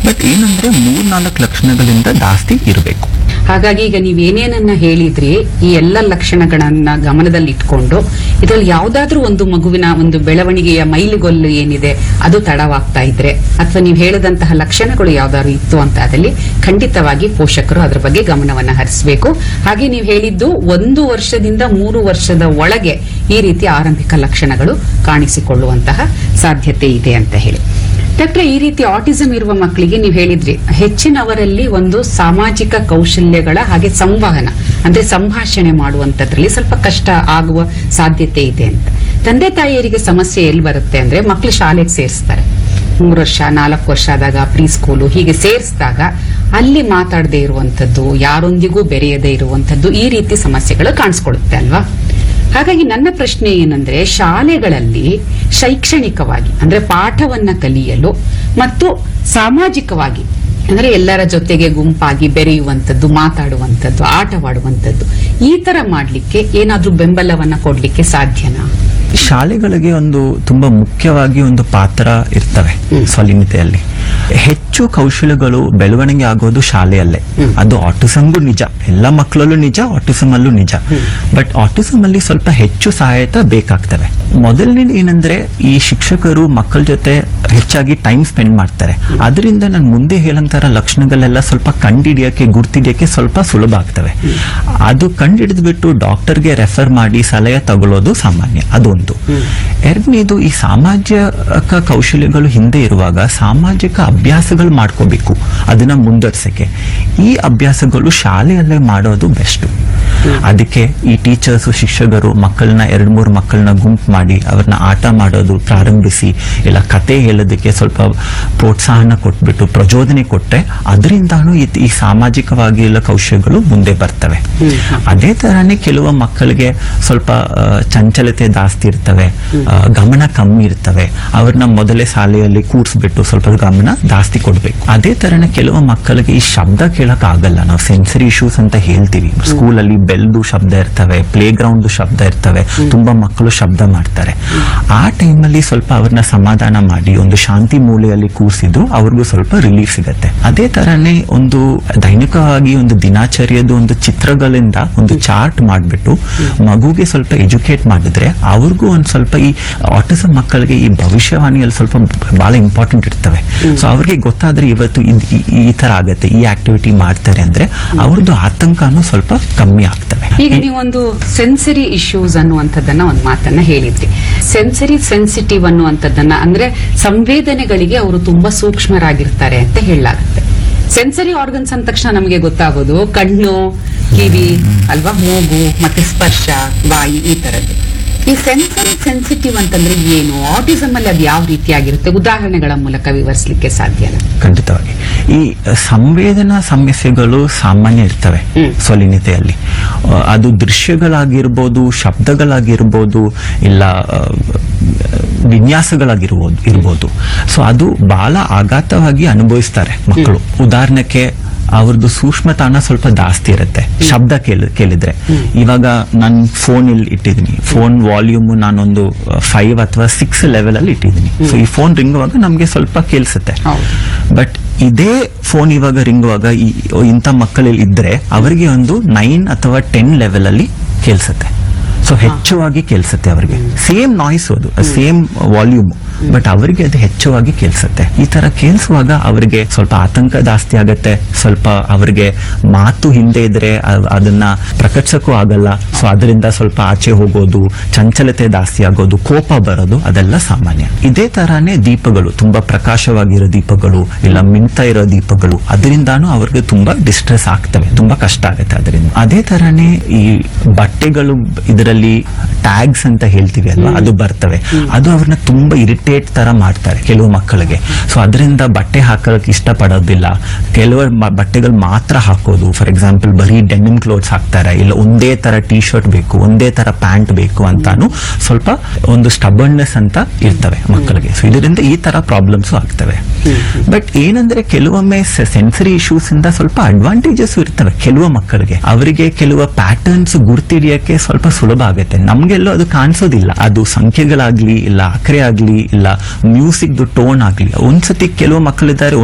But ಏನಂದ್ರೆ ಮೂರ್ನಾಲ್ಕು ಲಕ್ಷಣಗಳಿಂದ ಜಾಸ್ತಿ ಇರಬೇಕು ಹಾಗಾಗಿ ಈಗ ನೀವ್ ಏನೇನನ್ನ ಹೇಳಿದ್ರಿ ಈ ಎಲ್ಲ ಲಕ್ಷಣಗಳನ್ನ ಗಮನದಲ್ಲಿ ಇಟ್ಕೊಂಡು ಇದ್ರಲ್ಲಿ ಯಾವ್ದಾದ್ರೂ ಒಂದು ಮಗುವಿನ ಒಂದು ಬೆಳವಣಿಗೆಯ ಮೈಲಿಗೊಲ್ಲು ಏನಿದೆ ಅದು ತಡವಾಗ್ತಾ ಇದ್ರೆ ಅಥವಾ ನೀವು ಹೇಳಿದಂತಹ ಲಕ್ಷಣಗಳು ಯಾವ್ದಾದ್ರು ಇತ್ತು ಅಂತ ಅದಲ್ಲಿ ಖಂಡಿತವಾಗಿ ಪೋಷಕರು ಅದರ ಬಗ್ಗೆ ಗಮನವನ್ನ ಹರಿಸಬೇಕು ಹಾಗೆ ನೀವು ಹೇಳಿದ್ದು ಒಂದು ವರ್ಷದಿಂದ ಮೂರು ವರ್ಷದ ಒಳಗೆ ಈ ರೀತಿಯ ಆರಂಭಿಕ ಲಕ್ಷಣಗಳು ಕಾಣಿಸಿಕೊಳ್ಳುವಂತಹ ಸಾಧ್ಯತೆ ಇದೆ ಅಂತ ಹೇಳಿ ಡಾಕ್ಟ್ರೆ ಈ ರೀತಿ ಆಟಿಸಂ ಇರುವ ಮಕ್ಕಳಿಗೆ ನೀವು ಹೇಳಿದ್ರಿ ಹೆಚ್ಚಿನವರಲ್ಲಿ ಒಂದು ಸಾಮಾಜಿಕ ಕೌಶಲ್ಯಗಳ ಹಾಗೆ ಸಂವಹನ ಅಂದ್ರೆ ಸಂಭಾಷಣೆ ಮಾಡುವಂತದ್ರಲ್ಲಿ ಸ್ವಲ್ಪ ಕಷ್ಟ ಆಗುವ ಸಾಧ್ಯತೆ ಇದೆ ಅಂತ ತಂದೆ ತಾಯಿಯರಿಗೆ ಸಮಸ್ಯೆ ಎಲ್ಲಿ ಬರುತ್ತೆ ಅಂದ್ರೆ ಮಕ್ಕಳು ಶಾಲೆಗೆ ಸೇರಿಸ್ತಾರೆ ಮೂರು ವರ್ಷ ನಾಲ್ಕು ವರ್ಷ ಆದಾಗ ಪ್ರೀ ಸ್ಕೂಲು ಹೀಗೆ ಸೇರಿಸಿದಾಗ ಅಲ್ಲಿ ಮಾತಾಡದೇ ಇರುವಂತದ್ದು ಯಾರೊಂದಿಗೂ ಬೆರೆಯದೇ ಇರುವಂತದ್ದು ಈ ರೀತಿ ಸಮಸ್ಯೆಗಳು ಕಾಣಿಸ್ಕೊಳ್ಳುತ್ತೆ ಅಲ್ವಾ ಹಾಗಾಗಿ ನನ್ನ ಪ್ರಶ್ನೆ ಏನಂದ್ರೆ ಶಾಲೆಗಳಲ್ಲಿ ಶೈಕ್ಷಣಿಕವಾಗಿ ಅಂದ್ರೆ ಪಾಠವನ್ನ ಕಲಿಯಲು ಮತ್ತು ಸಾಮಾಜಿಕವಾಗಿ ಅಂದ್ರೆ ಎಲ್ಲರ ಜೊತೆಗೆ ಗುಂಪಾಗಿ ಬೆರೆಯುವಂತದ್ದು ಮಾತಾಡುವಂತದ್ದು ಆಟವಾಡುವಂತದ್ದು ಈ ತರ ಮಾಡ್ಲಿಕ್ಕೆ ಏನಾದ್ರೂ ಬೆಂಬಲವನ್ನ ಕೊಡ್ಲಿಕ್ಕೆ ಸಾಧ್ಯನಾ ಶಾಲೆಗಳಿಗೆ ಒಂದು ತುಂಬಾ ಮುಖ್ಯವಾಗಿ ಒಂದು ಪಾತ್ರ ಇರ್ತವೆ ಸ್ವಲಿನತೆಯಲ್ಲಿ ಹೆಚ್ಚು ಕೌಶಲ್ಯಗಳು ಬೆಳವಣಿಗೆ ಆಗೋದು ಶಾಲೆಯಲ್ಲೇ ಅದು ಆಟಿಸಮ್ಗೂ ನಿಜ ಎಲ್ಲ ಮಕ್ಕಳಲ್ಲೂ ನಿಜ ಆಟಿಸಮ್ ಅಲ್ಲೂ ನಿಜ ಬಟ್ ಆಟಿಸಮ್ ಅಲ್ಲಿ ಸ್ವಲ್ಪ ಹೆಚ್ಚು ಸಹಾಯತ ಬೇಕಾಗ್ತವೆ ಮೊದಲನೇದು ಏನಂದ್ರೆ ಈ ಶಿಕ್ಷಕರು ಮಕ್ಕಳ ಜೊತೆ ಹೆಚ್ಚಾಗಿ ಟೈಮ್ ಸ್ಪೆಂಡ್ ಮಾಡ್ತಾರೆ ಅದರಿಂದ ನಾನು ಮುಂದೆ ಹೇಳಂತರ ಲಕ್ಷಣಗಳೆಲ್ಲ ಸ್ವಲ್ಪ ಕಂಡಿಡಿಯಕ್ಕೆ ಗುರ್ತಿಡಿಯಕ್ಕೆ ಸ್ವಲ್ಪ ಸುಲಭ ಆಗ್ತವೆ ಅದು ಕಂಡಿಡಿದ್ಬಿಟ್ಟು ಡಾಕ್ಟರ್ಗೆ ರೆಫರ್ ಮಾಡಿ ಸಲಹೆ ತಗೊಳ್ಳೋದು ಸಾಮಾನ್ಯ ಅದೊಂದು ಎರಡನೇದು ಈ ಸಾಮಾಜಿಕ ಕೌಶಲ್ಯಗಳು ಹಿಂದೆ ಇರುವಾಗ ಸಾಮಾಜಿಕ ಅಭ್ಯಾಸಗಳು ಮಾಡ್ಕೋಬೇಕು ಅದನ್ನ ಮುಂದುವರ್ಸಕ್ಕೆ ಈ ಅಭ್ಯಾಸಗಳು ಶಾಲೆಯಲ್ಲೇ ಮಾಡೋದು ಬೆಸ್ಟ್ ಅದಕ್ಕೆ ಈ ಟೀಚರ್ಸ್ ಶಿಕ್ಷಕರು ಮಕ್ಕಳನ್ನ ಎರಡ್ ಮೂರು ಮಕ್ಕಳನ್ನ ಗುಂಪು ಮಾಡಿ ಅವ್ರನ್ನ ಆಟ ಮಾಡೋದು ಪ್ರಾರಂಭಿಸಿ ಇಲ್ಲ ಕತೆ ಹೇಳೋದಕ್ಕೆ ಸ್ವಲ್ಪ ಪ್ರೋತ್ಸಾಹನ ಕೊಟ್ಬಿಟ್ಟು ಪ್ರಚೋದನೆ ಕೊಟ್ರೆ ಅದರಿಂದಾನು ಈ- ಈ ಸಾಮಾಜಿಕವಾಗಿ ಎಲ್ಲ ಕೌಶಲ್ಯಗಳು ಮುಂದೆ ಬರ್ತವೆ ಅದೇ ತರಾನೇ ಕೆಲವು ಮಕ್ಕಳಿಗೆ ಸ್ವಲ್ಪ ಆ, ಚಂಚಲತೆ ಜಾಸ್ತಿ ಇರ್ತವೆ ಆ, ಗಮನ ಕಮ್ಮಿ ಇರ್ತವೆ ಅವ್ರನ್ನ ಮೊದಲೇ ಶಾಲೆಯಲ್ಲಿ ಕೂರಿಸ್ಬಿಟ್ಟು ಸ್ವಲ್ಪ ಗಮನ ಜಾಸ್ತಿ ಕೊಡ್ಬೇಕು ಅದೇ ತರನೇ ಕೆಲವು ಮಕ್ಕಳಿಗೆ ಈ ಶಬ್ದ ಕೇಳಕ್ ಆಗಲ್ಲ ನಾವು ಸೆನ್ಸರಿ ಇಶ್ಯೂಸ್ ಅಂತ ಹೇಳ್ತೀವಿ ಸ್ಕೂಲಲ್ಲಿ ಬೆಲ್ದು ಶಬ್ದ ಇರ್ತವೆ ಪ್ಲೇ ಗ್ರೌಂಡ್ ಶಬ್ದ ಇರ್ತವೆ ತುಂಬಾ ಮಕ್ಕಳು ಶಬ್ದ ಮಾಡ್ತಾರೆ ಆ ಟೈಮಲ್ಲಿ ಸ್ವಲ್ಪ ಅವ್ರನ್ನ ಸಮಾಧಾನ ಮಾಡಿ ಒಂದು ಶಾಂತಿ ಮೂಲೆಯಲ್ಲಿ ಕೂರಿಸಿದ್ರು ಅವ್ರಿಗೂ ಸ್ವಲ್ಪ ರಿಲೀಫ್ ಸಿಗತ್ತೆ ಅದೇ ತರನೇ ಒಂದು ದೈನಿಕವಾಗಿ ಒಂದು ದಿನಾಚರ್ಯದ ಒಂದು ಚಿತ್ರಗಳಿಂದ ಒಂದು ಚಾರ್ಟ್ ಮಾಡ್ಬಿಟ್ಟು ಮಗುಗೆ ಸ್ವಲ್ಪ ಎಜುಕೇಟ್ ಮಾಡಿದ್ರೆ ಅವ್ರಿಗೂ ಒಂದ್ ಸ್ವಲ್ಪ ಈ ಆಟಿಸಮ್ ಮಕ್ಕಳಿಗೆ ಈ ಭವಿಷ್ಯವಾಣಿಯಲ್ಲಿ ಸ್ವಲ್ಪ ಬಹಳ ಇಂಪಾರ್ಟೆಂಟ್ ಇರ್ತವೆ ಸೊ ಅವ್ರಿಗೆ ಗೊತ್ತಾದ್ರೆ ಇವತ್ತು ಇದ್- ಈ- ಈ ತರ ಆಗತ್ತೆ ಈ ಆಕ್ಟಿವಿಟಿ ಮಾಡ್ತಾರೆ ಅಂದ್ರೆ ಅವ್ರದ್ದು ಆತಂಕನೂ ಸ್ವಲ್ಪ ಕಮ್ಮಿ ಆಗ್ತವೆ ಈಗ ನೀವೊಂದು ಸೆನ್ಸರಿ ಇಶ್ಯೂಸ್ ಅನ್ನುವಂಥದ್ದನ್ನ ಒಂದು ಮಾತನ್ನ ಹೇಳಿದ್ರಿ ಸೆನ್ಸರಿ ಸೆನ್ಸಿಟಿವ್ ಅನ್ನುವಂಥದ್ದನ್ನ ಅಂದ್ರೆ ಸಂವೇದನೆಗಳಿಗೆ ಅವರು ತುಂಬಾ ಸೂಕ್ಷ್ಮರಾಗಿರ್ತಾರೆ ಅಂತ ಹೇಳಲಾಗುತ್ತೆ ಸೆನ್ಸರಿ ಆರ್ಗನ್ಸ್ ಅಂದ ತಕ್ಷಣ ನಮಗೆ ಗೊತ್ತಾಗೋದು ಕಣ್ಣು ಕಿವಿ ಅಲ್ವಾ ಮೂಗು ಮತ್ತೆ ಸ್ಪರ್ಶ ಬಾಯಿ ಈ ತರದ್ದು ಈ ಸೆನ್ಸರಿ ಸೆನ್ಸಿಟಿವ್ ಅಂತಂದ್ರೆ ಏನು ಆಟಿಸಮ್ ಅಲ್ಲಿ ಅದು ಯಾವ ರೀತಿಯಾಗಿರುತ್ತೆ ಉದಾಹರಣೆಗಳ ಮೂಲಕ ವಿವರಿಸಲಿಕ್ಕೆ ಸಾಧ್ಯನಾ ಖಂಡಿತವಾಗಿ ಈ ಸಂವೇದನಾ ಸಮಸ್ಯೆಗಳು ಸಾಮಾನ್ಯ ಇರ್ತವೆ ಹ್ಮ್. ಸ್ವಲಿನತೆಯಲ್ಲಿ ಆ, ಅದು ದೃಶ್ಯಗಳಾಗಿರ್ಬೋದು ಶಬ್ದಗಳಾಗಿರ್ಬೋದು ಇಲ್ಲ ಆ, ವಿನ್ಯಾಸಗಳಾಗಿರ್ಬೋದು ಇರ್ಬೋದು ಸೊ ಅದು ಬಹಳ ಆಘಾತವಾಗಿ ಅನುಭವಿಸ್ತಾರೆ ಮಕ್ಕಳು ಉದಾಹರಣಕ್ಕೆ ಅವ್ರದ್ದು ಸೂಕ್ಷ್ಮತಾನ ಸ್ವಲ್ಪ ಜಾಸ್ತಿ ಇರುತ್ತೆ ಶಬ್ದ ಕೇಳ ಕೇಳಿದ್ರೆ ಇವಾಗ ನಾನು ಫೋನ್ ಇಲ್ಲಿ ಇಟ್ಟಿದ್ದೀನಿ ಫೋನ್ ವಾಲ್ಯೂಮ್ ನಾನೊಂದು ಫೈವ್ ಅಥವಾ ಸಿಕ್ಸ್ ಲೆವೆಲ್ ಅಲ್ಲಿ ಇಟ್ಟಿದ್ದೀನಿ ಸೊ ಈ ಫೋನ್ ರಿಂಗುವಾಗ ನಮ್ಗೆ ಸ್ವಲ್ಪ ಕೇಳಿಸುತ್ತೆ ಹೌದು. ಬಟ್ ಇದೇ ಫೋನ್ ಇವಾಗ ರಿಂಗುವಾಗ ಈ ಇಂಥ ಮಕ್ಕಳಲ್ಲಿ ಇದ್ರೆ ಅವರಿಗೆ ಒಂದು ನೈನ್ ಅಥವಾ ಟೆನ್ ಲೆವೆಲ್ ಅಲ್ಲಿ ಕೇಳಿಸುತ್ತೆ ಸೊ ಹೆಚ್ಚುವಾಗಿ ಕೇಳಿಸುತ್ತೆ ಅವರಿಗೆ ಸೇಮ್ ನಾಯ್ಸ್ ಅದು ಸೇಮ್ ವಾಲ್ಯೂಮ್ ಬಟ್ ಅವರಿಗೆ ಅದು ಹೆಚ್ಚುವಾಗಿ ಕೇಳಿಸುತ್ತೆ ಈ ತರ ಕೇಳಿಸುವಾಗ ಅವರಿಗೆ ಸ್ವಲ್ಪ ಆತಂಕ ಜಾಸ್ತಿ ಆಗತ್ತೆ ಸ್ವಲ್ಪ ಅವರಿಗೆ ಮಾತು ಹಿಂದೆ ಇದ್ರೆ ಅ- ಅದನ್ನ ಪ್ರಕಟಿಸಕ್ಕೂ ಆಗಲ್ಲ ಸೊ ಅದರಿಂದ ಸ್ವಲ್ಪ ಆಚೆ ಹೋಗೋದು ಚಂಚಲತೆ ಜಾಸ್ತಿ ಆಗೋದು ಕೋಪ ಬರೋದು ಅದೆಲ್ಲ ಸಾಮಾನ್ಯ ಇದೇ ತರಾನೇ ದೀಪಗಳು ತುಂಬಾ ಪ್ರಕಾಶವಾಗಿರೋ ದೀಪಗಳು ಇಲ್ಲ ಮಿಂತ ಇರೋ ದೀಪಗಳು ಅದರಿಂದಾನು ಅವ್ರಿಗೆ ತುಂಬಾ ಡಿಸ್ಟ್ರೆಸ್ ಆಗ್ತವೆ ತುಂಬಾ ಕಷ್ಟ ಆಗುತ್ತೆ ಅದರಿಂದ ಅದೇ ತರಾನೇ ಈ ಬಟ್ಟೆಗಳು ಇದರಲ್ಲಿ ಟ್ಯಾಗ್ಸ್ ಅಂತ ಹೇಳ್ತೀವಿ ಅಲ್ವಾ ಅದು ಬರ್ತವೆ ಅದು ಅವ್ರನ್ನ ತುಂಬಾ ಇರಿಟೇಟ್ ತರ ಮಾಡ್ತಾರೆ ಕೆಲವು ಮಕ್ಕಳಿಗೆ ಸೊ ಅದರಿಂದ ಬಟ್ಟೆ ಹಾಕಕ್ಕೆ ಇಷ್ಟಪಡೋದಿಲ್ಲ ಕೆಲವು ಮ- ಬಟ್ಟೆಗಳು ಮಾತ್ರ ಹಾಕೋದು ಫಾರ್ ಎಕ್ಸಾಂಪಲ್ ಬರೀ ಡೆನಿಮ್ ಕ್ಲೋತ್ಸ್ ಹಾಕ್ತಾರೆ ಇಲ್ಲ ಒಂದೇ ತರ ಟಿ ಶರ್ಟ್ ಬೇಕು ಒಂದೇ ತರ ಪ್ಯಾಂಟ್ ಬೇಕು ಅಂತಾನು ಸ್ವಲ್ಪ ಒಂದು ಸ್ಟಬರ್ನೆಸ್ ಅಂತ ಇರ್ತವೆ ಮಕ್ಕಳಿಗೆ ಸೊ ಇದರಿಂದ ಈ ತರ ಪ್ರಾಬ್ಲಮ್ಸ್ ಆಗ್ತವೆ ಬಟ್ ಏನಂದ್ರೆ ಕೆಲವೊಮ್ಮೆ ಸೆನ್ಸರಿ ಇಶ್ಯೂಸ್ ಇಂದ ಸ್ವಲ್ಪ ಅಡ್ವಾಂಟೇಜಸ್ ಇರ್ತವೆ ಕೆಲವು ಮಕ್ಕಳಿಗೆ ಅವರಿಗೆ ಕೆಲವು ಪ್ಯಾಟರ್ನ್ಸ್ ಗುರ್ತಿಡಿಯಕ್ಕೆ ಸ್ವಲ್ಪ ಸುಲಭ ಆಗುತ್ತೆ ನಮ್ಗೆಲ್ಲೋ ಅದು ಕಾಣಿಸೋದಿಲ್ಲ ಅದು ಸಂಖ್ಯೆಗಳಾಗ್ಲಿ ಇಲ್ಲ ಅಕ್ರೆ ಆಗ್ಲಿ ಇಲ್ಲ ಮ್ಯೂಸಿಕ್ ಟೋನ್ ಆಗ್ಲಿ ಒಂದ್ಸತಿ ಕೆಲವು ಮಕ್ಕಳಿದ್ದಾರೆ